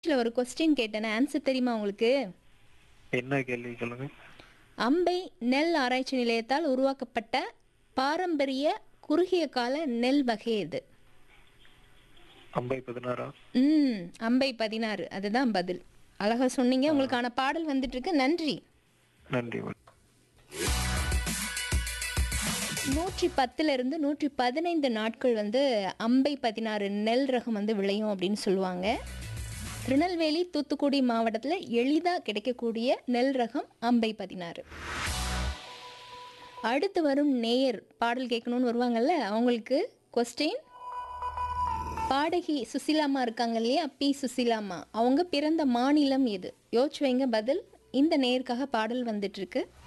இதுல ஒரு கொஸ்டின் கேட்டேன் ஆன்சர் தெரியுமா உங்களுக்கு என்ன கேள்வி சொல்லுங்க அம்பை நெல் ஆராய்ச்சி நிலையத்தால் உருவாக்கப்பட்ட பாரம்பரிய குறுகிய கால நெல் வகை இது அம்பை பதினாறா ம் அம்பை பதினாறு அதுதான் பதில் அழகா சொன்னீங்க உங்களுக்கான பாடல் வந்துட்டு இருக்கு நன்றி நன்றி நூற்றி பத்துல இருந்து நூற்றி பதினைந்து நாட்கள் வந்து அம்பை பதினாறு நெல் ரகம் வந்து விளையும் அப்படின்னு சொல்லுவாங்க திருநெல்வேலி தூத்துக்குடி மாவட்டத்தில் எளிதாக கிடைக்கக்கூடிய நெல் ரகம் அம்பை பதினாறு அடுத்து வரும் நேயர் பாடல் கேட்கணும்னு வருவாங்கல்ல அவங்களுக்கு கொஸ்டின் பாடகி சுசிலாமா இருக்காங்க இல்லையா பி சுசிலாமா அவங்க பிறந்த மாநிலம் எது யோசிச்சு வைங்க பதில் இந்த நேயருக்காக பாடல் வந்துட்டு இருக்கு